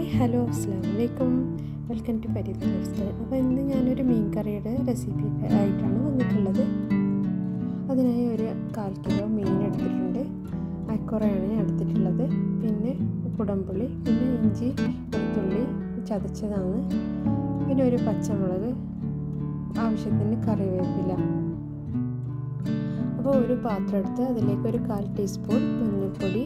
hello അസ്സാം വലൈക്കും welcome to Fareeda lifestyle അപ്പോൾ ഇന്ന് ഞാനൊരു മീൻ കറിയുടെ റെസിപ്പി ആയിട്ടാണ് വന്നിട്ടുള്ളത് അതിനായി ഒരു കാൽ കിലോ മീൻ എടുത്തിട്ടുണ്ട് അക്കുറയാണ് എടുത്തിട്ടുള്ളത് പിന്നെ കുടംപുളി പിന്നെ ഇഞ്ചി വെളുത്തുള്ളി ചതച്ചതാണ് പിന്നെ ഒരു പച്ചമുളക് ആവശ്യത്തിന് കറിവേപ്പില അപ്പോൾ ഒരു പാത്രം എടുത്ത് അതിലേക്ക് ഒരു കാൽ ടീസ്പൂൺ മഞ്ഞൾപ്പൊടി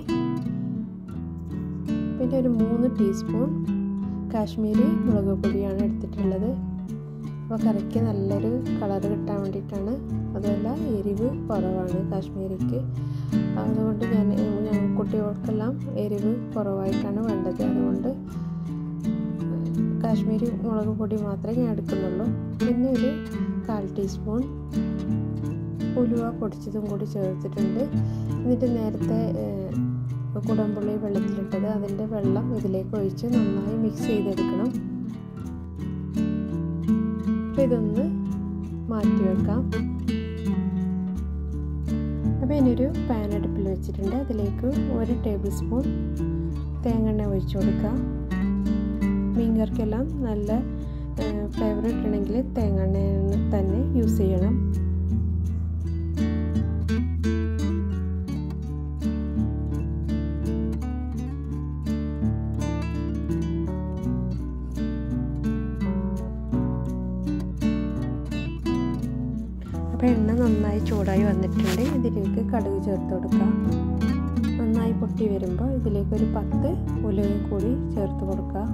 പിന്നെ ഒരു മൂന്ന് ടീസ്പൂൺ കാശ്മീരി മുളക് പൊടിയാണ് എടുത്തിട്ടുള്ളത് അപ്പോൾ കറിക്ക് നല്ലൊരു കളർ കിട്ടാൻ വേണ്ടിയിട്ടാണ് അതുമല്ല എരിവ് കുറവാണ് കാശ്മീരിക്ക് അതുകൊണ്ട് ഞാൻ ഞാൻ കുട്ടികൾക്കെല്ലാം എരിവ് കുറവായിട്ടാണ് വേണ്ടത് അതുകൊണ്ട് കാശ്മീരി മുളക് പൊടി മാത്രമേ ഞാൻ എടുക്കുന്നുള്ളൂ പിന്നെ ഒരു കാൽ ടീസ്പൂൺ ഉലുവ പൊടിച്ചതും കൂടി ചേർത്തിട്ടുണ്ട് എന്നിട്ട് നേരത്തെ കുടംപുള്ളി വെള്ളത്തിലിട്ടത് അതിൻ്റെ വെള്ളം ഇതിലേക്ക് ഒഴിച്ച് നന്നായി മിക്സ് ചെയ്തെടുക്കണം അപ്പോൾ ഇതൊന്ന് മാറ്റി വെക്കാം അപ്പോൾ ഇനിയൊരു പാൻ അടുപ്പിൽ വെച്ചിട്ടുണ്ട് അതിലേക്ക് ഒരു ടേബിൾ സ്പൂൺ തേങ്ങെണ്ണ ഒഴിച്ചു കൊടുക്കുക മീൻകറിക്കെല്ലാം നല്ല ഫ്ലേവർ കിട്ടണമെങ്കിൽ തേങ്ങെണ്ണ തന്നെ യൂസ് ചെയ്യണം അപ്പോൾ എണ്ണ നന്നായി ചൂടായി വന്നിട്ടുണ്ട് ഇതിലേക്ക് കടുക് ചേർത്ത് കൊടുക്കാം നന്നായി പൊട്ടി വരുമ്പോൾ ഇതിലേക്ക് ഒരു പത്ത് ഉലുവ കൂടി ചേർത്ത് കൊടുക്കുക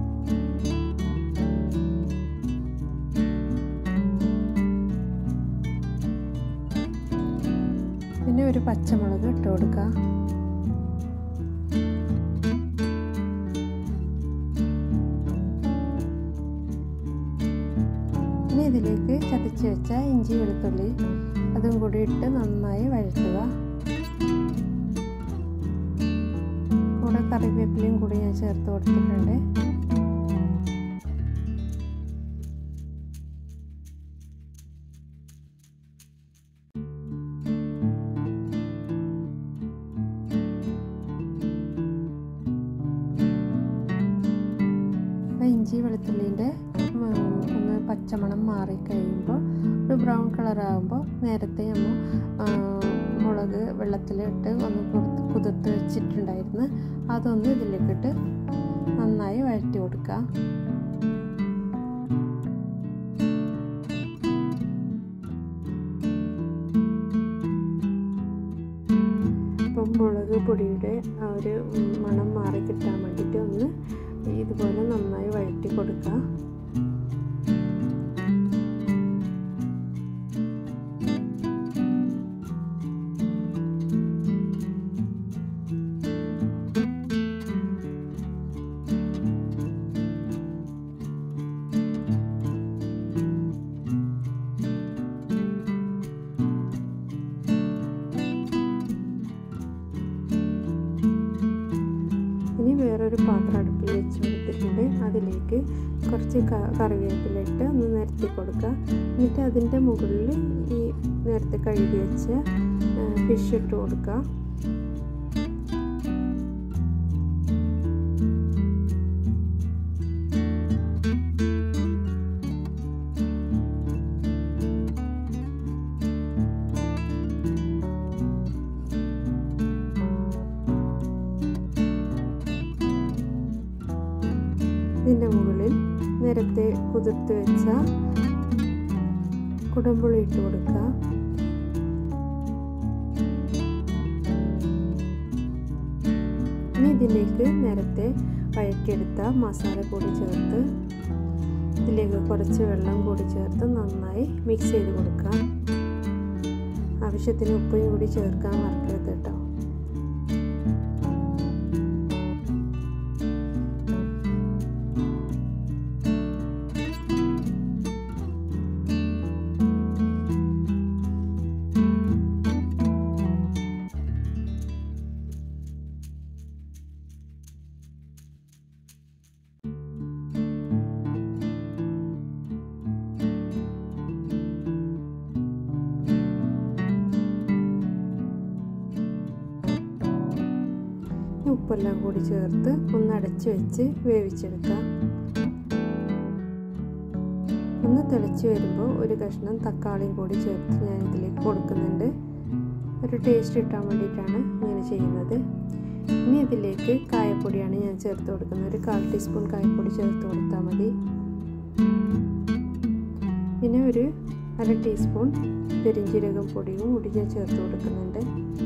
പിന്നെ ഒരു പച്ചമുളക് ഇട്ട് കൊടുക്കുക ഇനി ഇതിലേക്ക് ചതച്ച് വെച്ച ഇഞ്ചി വെളുത്തുള്ളി അതും കൂടി ഇട്ട് നന്നായി വഴറ്റുക കൂടെ കറിവേപ്പിലയും കൂടി ഞാൻ ചേർത്ത് കൊടുത്തിട്ടുണ്ട് ഇഞ്ചി വെളുത്തുള്ളിൻ്റെ ഒന്ന് പച്ചമണം മാറി കഴിയുമ്പോൾ ഒരു ബ്രൗൺ കളറാകുമ്പോൾ നേരത്തെ നമ്മൾ മുളക് വെള്ളത്തിലിട്ട് ഒന്ന് കുതിർത്ത് വെച്ചിട്ടുണ്ടായിരുന്നു അതൊന്ന് ഇതിലേക്കിട്ട് നന്നായി വഴറ്റി കൊടുക്കുക ഇപ്പം മുളക് പൊടിയുടെ ആ ഒരു മണം മാറി കിട്ടാൻ വേണ്ടിയിട്ട് ഒന്ന് ഇതുപോലെ നന്നായി വഴറ്റി കൊടുക്കുക ഇനി വേറൊരു പാത്രം അടുപ്പിൽ വെച്ച് കൊടുത്തിട്ടുണ്ട് അതിലേക്ക് കുറച്ച് കറിവേപ്പില ഇട്ട് ഒന്ന് നിരത്തി കൊടുക്കുക എന്നിട്ട് അതിൻ്റെ മുകളിൽ ഈ നേരത്തെ കഴുകി വെച്ച ഫിഷ് ഇട്ട് കൊടുക്കുക ഇതിൻ്റെ മുകളിൽ നേരത്തെ കുതിർത്ത് വെച്ച കുടമ്പുളി ഇട്ട് കൊടുക്കുക ഇനി ഇതിലേക്ക് നേരത്തെ വഴറ്റിയെടുത്ത മസാല കൂടി ചേർത്ത് ഇതിലേക്ക് കുറച്ച് വെള്ളം കൂടി ചേർത്ത് നന്നായി മിക്സ് ചെയ്ത് കൊടുക്കുക ആവശ്യത്തിന് ഉപ്പും കൂടി ചേർക്കാൻ മറക്കരുത് കേട്ടോ എല്ലാം കൂടി ചേർത്ത് ഒന്ന് അടച്ചു വെച്ച് വേവിച്ചെടുക്കാം ഒന്ന് തിളച്ച് വരുമ്പോൾ ഒരു കഷ്ണം തക്കാളിയും കൂടി ചേർത്ത് ഞാൻ ഇതിലേക്ക് കൊടുക്കുന്നുണ്ട് ഒരു ടേസ്റ്റ് കിട്ടാൻ വേണ്ടിയിട്ടാണ് ഇങ്ങനെ ചെയ്യുന്നത് ഇനി ഇതിലേക്ക് കായപ്പൊടിയാണ് ഞാൻ ചേർത്ത് കൊടുക്കുന്നത് ഒരു കാൽ ടീസ്പൂൺ കായപ്പൊടി ചേർത്ത് കൊടുത്താൽ മതി പിന്നെ ഒരു അര ടീസ്പൂൺ പെരിഞ്ചീരകം പൊടിയും കൂടി ഞാൻ ചേർത്ത് കൊടുക്കുന്നുണ്ട്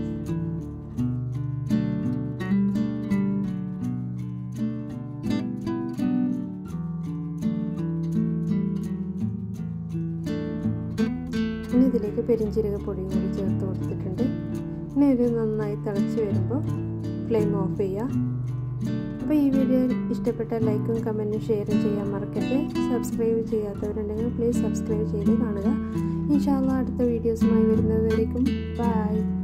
ഇനി ഇതിലേക്ക് പെരിഞ്ചീരക പൊടിയും കൂടി ചേർത്ത് കൊടുത്തിട്ടുണ്ട് ഇനി ഇത് നന്നായി തിളച്ച് വരുമ്പോൾ ഫ്ലെയിം ഓഫ് ചെയ്യുക അപ്പോൾ ഈ വീഡിയോ ഇഷ്ടപ്പെട്ട ലൈക്കും കമൻറ്റും ഷെയറും ചെയ്യാൻ മറക്കരുത് സബ്സ്ക്രൈബ് ചെയ്യാത്തവരുണ്ടെങ്കിൽ പ്ലീസ് സബ്സ്ക്രൈബ് ചെയ്ത് കാണുക ഇൻഷാല്ല അടുത്ത വീഡിയോസുമായി വരുന്നതായിരിക്കും ബൈ